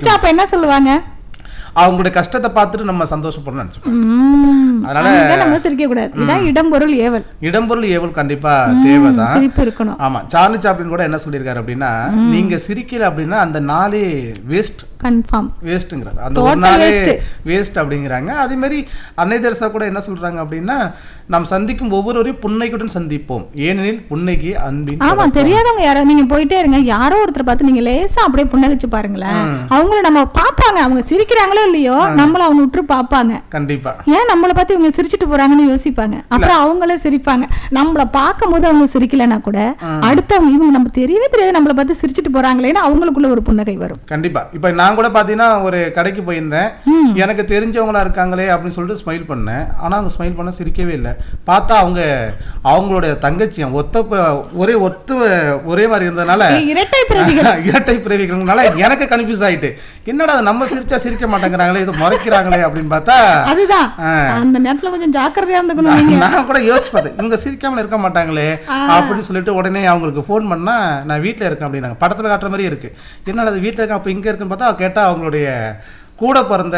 சிரிச்சா அப்ப என்ன சொல்லுவாங்க அவங்களுடைய கஷ்டத்தை பார்த்துட்டு நம்ம சந்தோஷப்படணும்னு நினைச்சோம் உம், அதனால- அங்க நம்ம சிரிக்க கூடாது இதான் இடம் பொருள் ஏவல் இடம்பொருள் ஏவல் கண்டிப்பா தேவைதான் சிரிப்பு இருக்கணும் ஆமா சார்லி சாப்ளின் கூட என்ன சொல்லியிருக்காரு அப்படின்னா நீங்க சிரிக்கல அப்படின்னா அந்த நாளே வேஸ்ட் கன்ஃபார்ம் வேஸ்ட்டுங்கிறாரு அந்த ஒரு Total நாளே waste. வேஸ்ட் அப்படிங்கிறாங்க அதே மாதிரி அன்னை தெரசா கூட என்ன சொல்றாங்க அப்படின்னா நாம் சந்திக்கும் ஒவ்வொருவரையும் புன்னைக்குடன் சந்திப்போம் ஏனெனில் புன்னைக்கு அன்பின் ஆமா தெரியாதவங்க யாரோ நீங்க போயிட்டே இருங்க யாரோ ஒருத்தர் பார்த்து நீங்க லேசா அப்படியே புன்னகைச்சு பாருங்களேன் அவங்கள நம்ம பாப்பாங்க அவங்க சிரிக்கிறாங்களோ இல்லையோ நம்மள அவங்க விட்டு பாப்பாங்க கண்டிப்பா ஏன் நம்மளை பார்த்து இவங்க சிரிச்சிட்டு போறாங்கன்னு யோசிப்பாங்க அப்புறம் அவங்களே சிரிப்பாங்க நம்மள பார்க்கும்போது அவங்க சிரிக்கலைன்னா கூட அடுத்தவங்க இவங்க நம்ம தெரியவே தெரியாது நம்மள பார்த்து சிரிச்சிட்டு போறாங்களேன்னு அவங்களுக்குள்ள ஒரு புன்னகை வரும் கண்டிப்பா இப்ப நான் கூட பாத்தீங்கன்னா ஒரு கடைக்கு போயிருந்தேன் எனக்கு தெரிஞ்சவங்களா இருக்காங்களே அப்படின்னு சொல்லிட்டு ஸ்மைல் பண்ணேன் ஆனா அவங்க ஸ்மைல் பண்ண சிரிக்கவே இல்லை பார்த்தா அவங்க அவங்களுடைய தங்கச்சி ஒத்த ப- ஒரே ஒத்து ஒரே மாதிரி இருந்ததுனால இரட்டை பிரதிகள் இரட்டை பிறவிக்கிறதுனால எனக்கு கன்ஃபியூஸ் ஆயிட்டு என்னடா அது நம்ம சிரிச்சா சிரிக்க மாட்டேங்கிறாங்களே இது முறைக்கிறாங்களே அப்படின்னு பார்த்தா அதுதான் அந்த நேரத்துல கொஞ்சம் ஜாக்கிரதையா இருந்துக்கணும் நீங்க நான் கூட யோசிச்சு பார்த்தேன் இவங்க சிரிக்காம இருக்க மாட்டாங்களே அப்படின்னு சொல்லிட்டு உடனே அவங்களுக்கு ஃபோன் பண்ணா நான் வீட்ல இருக்கேன் அப்படின்னாங்க படத்துல காட்டுற மாதிரி இருக்கு என்னடா அது வீட்ல இருக்கேன் அப்ப இங்க இருக்குன்னு பார்த்தா கேட்டா அவங்களுடைய கூட பிறந்த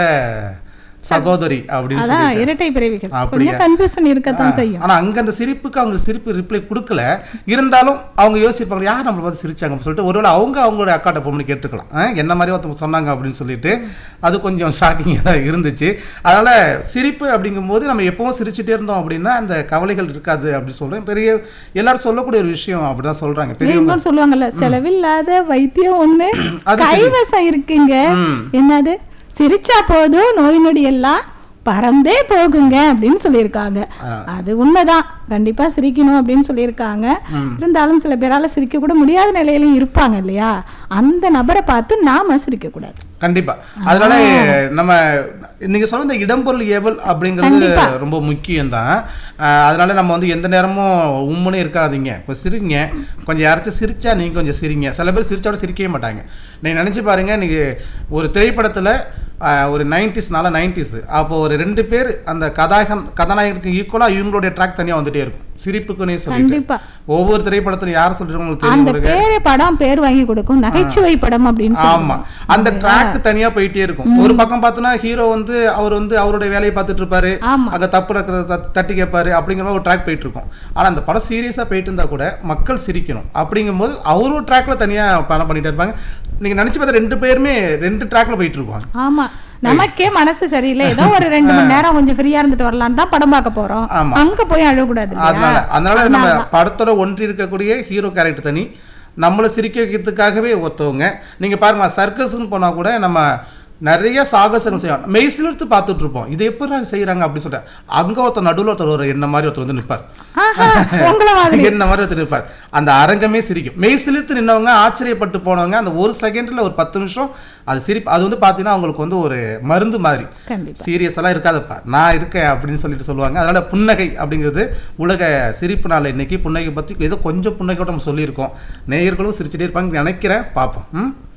சகோதரி அப்படின்னு அதான் சொல்லி இரட்டை பிறவிகள் அப்படியா? கொஞ்சம் கன்ஃபியூஷன் இருக்கத்தான் செய்யும் ஆனா அங்க அந்த சிரிப்புக்கு அவங்க சிரிப்பு ரிப்ளை கொடுக்கல இருந்தாலும் அவங்க யோசிப்பாங்க யார் நம்மளை பார்த்து சிரிச்சாங்க அப்படின்னு சொல்லிட்டு ஒருவேளை அவங்க அவங்களுடைய அக்காட்ட ஃபோன் பண்ணி கேட்டுக்கலாம் ஆ, என்ன மாதிரி ஒருத்தவங்க சொன்னாங்க அப்படின்னு சொல்லிட்டு அது கொஞ்சம் ஷாக்கிங்காக தான் இருந்துச்சு அதனால சிரிப்பு அப்படிங்கும்போது நம்ம எப்பவும் சிரிச்சுட்டே இருந்தோம் அப்படின்னா அந்த கவலைகள் இருக்காது அப்படின்னு சொல்றேன் பெரிய எல்லாரும் சொல்லக்கூடிய ஒரு விஷயம் அப்படிதான் சொல்றாங்க பெரிய இன்னொன்னு சொல்லுவாங்கல்ல செலவில்லாத வைத்தியம் ஒண்ணு அது சரி. கைவசம் இருக்குங்க ம். என்னது சிரிச்சா போதும் நோய் நொடி எல்லாம் பறந்தே போகுங்க அப்படின்னு சொல்லியிருக்காங்க அது உண்மைதான் கண்டிப்பா சிரிக்கணும் அப்படின்னு சொல்லியிருக்காங்க இருந்தாலும் சில பேரால சிரிக்க கூட முடியாத நிலையிலும் இருப்பாங்க இல்லையா அந்த நபரை பார்த்து நாம சிரிக்க கூடாது கண்டிப்பா அதனால நம்ம நீங்க சொன்ன இந்த இடம்பொருள் ஏவல் அப்படிங்கிறது கண்டிப்பா. ரொம்ப முக்கியம் தான் அதனால நம்ம வந்து எந்த நேரமும் உம்முன்னு இருக்காதீங்க இப்போ சிரிங்க கொஞ்சம் யாராச்சும் சிரிச்சா நீங்க கொஞ்சம் சிரிங்க சில பேர் சிரிச்சோட சிரிக்கவே மாட்டாங்க நீங்க நினைச்சு பாருங்க நீங்க ஒரு திரைப்படத்துல ஆஹ், ஒரு நைன்டிஸ்னால நைன்டிஸ் அப்போ ஒரு ரெண்டு பேர் அந்த கதாகன் கதாநாயகனுக்கு ஈக்குவலா இவங்களுடைய ட்ராக் தனியா வந்துட்டே இருக்கும் சிரிப்புக்குன்னே சொல்லிட்டு கண்டிப்பா ஒவ்வொரு திரைப்படத்திலும் யார் சொல்றீங்க உங்களுக்கு அந்த தெரியும் உங்களுக்கு பேரே படம் பேர் வாங்கி கொடுக்கும் நகைச்சுவை படம் அப்படின்னு ஆமா சொல்லுவாங்க அந்த ட்ராக் தனியா போயிட்டே இருக்கும் ஒரு பக்கம் பார்த்தோன்னா ஹீரோ வந்து அவர் வந்து அவருடைய வேலையை பார்த்துட்டு இருப்பாரு ஆமா. அங்க தப்பு இருக்கிறத தட்- தட்டி கேட்பாரு அப்படிங்கிற மாதிரி ஒரு ட்ராக் போயிட்டு இருக்கும் ஆனா அந்த படம் சீரியஸா போயிட்டு இருந்தா கூட மக்கள் சிரிக்கணும் அப்படிங்கும்போது அவர் ஒரு ட்ராக்ல தனியா பணம் பண்ணிட்டு இருப்பாங்க நீங்க நினைச்சு பார்த்தா ரெண்டு பேருமே ரெண்டு ட்ராக்ல போயிட்டு இருப்பாங்க ஆமா நமக்கே மனசு சரியில்லை ஏதோ ஒரு ரெண்டு மணி நேரம் கொஞ்சம் ஃப்ரீயா இருந்துட்டு வரலான்னு தான் படம் பார்க்க போறோம் ஆமா. அங்க போய் அழக்கூடாது இல்லையா? அதனால அதனால நம்ம படத்தோட ஒன்றி இருக்கக்கூடிய ஹீரோ கேரக்டர் தனி நம்மளை சிரிக்க வைக்கிறதுக்காகவே ஒருத்தவங்க நீங்க பாருங்க சர்க்கஸ்ன்னு போனா கூட நம்ம நிறைய சாகசங்கள் செய்வோம் மெய்சிலிருத்து பார்த்துட்டு இருப்போம் இது எப்படி செய்யறாங்க அப்படின்னு சொல்லிட்டு அங்க ஒருத்தர் நடுவில் ஒருத்தர் ஒரு என்ன மாதிரி ஒருத்தர் வந்து நிற்பார் ஆஹா, உங்களை மாதிரி என்ன மாதிரி ஒருத்தர் நிற்பார் அந்த அரங்கமே சிரிக்கும் மெய் சிலிர்த்து நின்னவங்க ஆச்சரியப்பட்டு போனவங்க அந்த ஒரு செகண்ட்ல ஒரு பத்து நிமிஷம் அது சிரிப்பு அது வந்து பார்த்தீங்கன்னா அவங்களுக்கு வந்து ஒரு மருந்து மாதிரி கண்டிப்பா சீரியஸ் எல்லாம் இருக்காதப்பா நான் இருக்கேன் அப்படின்னு சொல்லிட்டு சொல்லுவாங்க அதனால புன்னகை அப்படிங்கிறது உலக சிரிப்பு நாள் இன்னைக்கு புன்னகை பத்தி ஏதோ கொஞ்சம் புன்னகையோட நம்ம சொல்லியிருக்கோம் நேயர்களும் சிரிச்சுட்டே இருப்பாங்க நினைக்கிறேன் பார்ப்போம் ம்